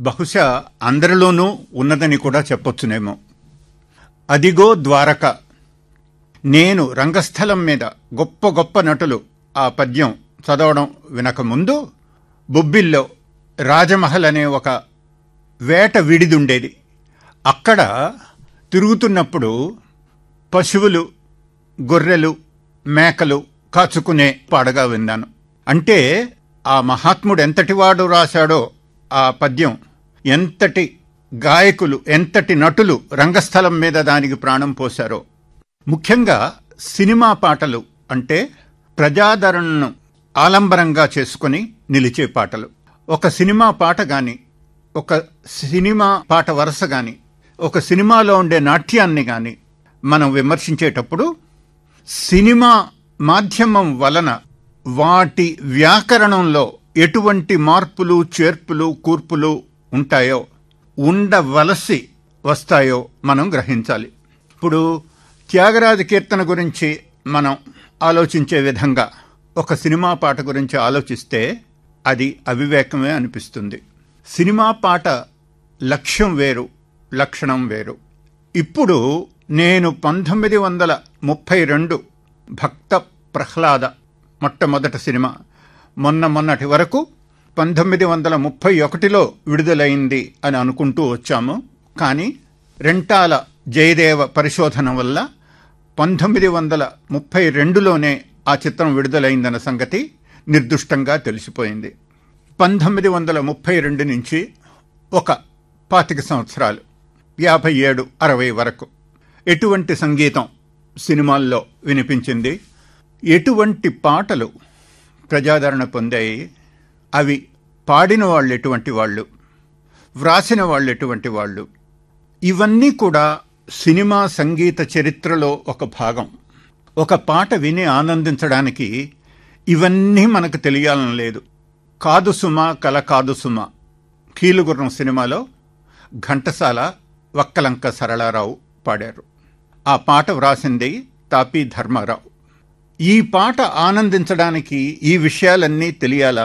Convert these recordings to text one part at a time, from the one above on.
బహుశా అందరిలోనూ ఉన్నదని కూడా చెప్పొచ్చునేమో అదిగో ద్వారక నేను రంగస్థలం మీద గొప్ప గొప్ప నటులు ఆ పద్యం చదవడం వినకముందు బొబ్బిల్లో రాజమహల్ అనే ఒక వేట విడిదుండేది అక్కడ తిరుగుతున్నప్పుడు పశువులు గొర్రెలు మేకలు కాచుకునే పాడగా విన్నాను అంటే ఆ మహాత్ముడు ఎంతటివాడు రాశాడో ఆ పద్యం ఎంతటి గాయకులు ఎంతటి నటులు రంగస్థలం మీద దానికి ప్రాణం పోశారో ముఖ్యంగా సినిమా పాటలు అంటే ప్రజాదరణను ఆలంబరంగా చేసుకుని నిలిచే పాటలు ఒక సినిమా పాట గాని ఒక సినిమా పాట వరుస గాని ఒక సినిమాలో ఉండే నాట్యాన్ని గాని మనం విమర్శించేటప్పుడు సినిమా మాధ్యమం వలన వాటి వ్యాకరణంలో ఎటువంటి మార్పులు చేర్పులు కూర్పులు ఉంటాయో ఉండవలసి వస్తాయో మనం గ్రహించాలి ఇప్పుడు త్యాగరాజ కీర్తన గురించి మనం ఆలోచించే విధంగా ఒక సినిమా పాట గురించి ఆలోచిస్తే అది అవివేకమే అనిపిస్తుంది సినిమా పాట లక్ష్యం వేరు లక్షణం వేరు ఇప్పుడు నేను పంతొమ్మిది వందల ముప్పై రెండు భక్త ప్రహ్లాద మొట్టమొదటి సినిమా మొన్న మొన్నటి వరకు పంతొమ్మిది వందల ముప్పై ఒకటిలో విడుదలైంది అని అనుకుంటూ వచ్చాము కానీ రెంటాల జయదేవ పరిశోధన వల్ల పంతొమ్మిది వందల ముప్పై రెండులోనే ఆ చిత్రం విడుదలైందన్న సంగతి నిర్దుష్టంగా తెలిసిపోయింది పంతొమ్మిది వందల ముప్పై రెండు నుంచి ఒక పాతిక సంవత్సరాలు యాభై ఏడు అరవై వరకు ఎటువంటి సంగీతం సినిమాల్లో వినిపించింది ఎటువంటి పాటలు ప్రజాదరణ పొందాయి అవి పాడిన వాళ్ళు ఎటువంటి వాళ్ళు వ్రాసిన వాళ్ళు ఎటువంటి వాళ్ళు ఇవన్నీ కూడా సినిమా సంగీత చరిత్రలో ఒక భాగం ఒక పాట విని ఆనందించడానికి ఇవన్నీ మనకు తెలియాలని లేదు కాదు సుమా కల కాదు సుమా కీలుగుర్రం సినిమాలో ఘంటసాల వక్కలంక సరళారావు పాడారు ఆ పాట వ్రాసింది తాపీ ధర్మారావు ఈ పాట ఆనందించడానికి ఈ విషయాలన్నీ తెలియాలా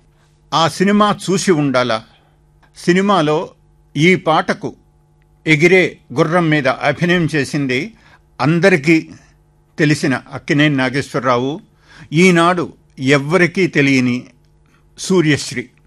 ఆ సినిమా చూసి ఉండాలా సినిమాలో ఈ పాటకు ఎగిరే గుర్రం మీద అభినయం చేసింది అందరికీ తెలిసిన అక్కినేని నాగేశ్వరరావు ఈనాడు ఎవ్వరికీ తెలియని సూర్యశ్రీ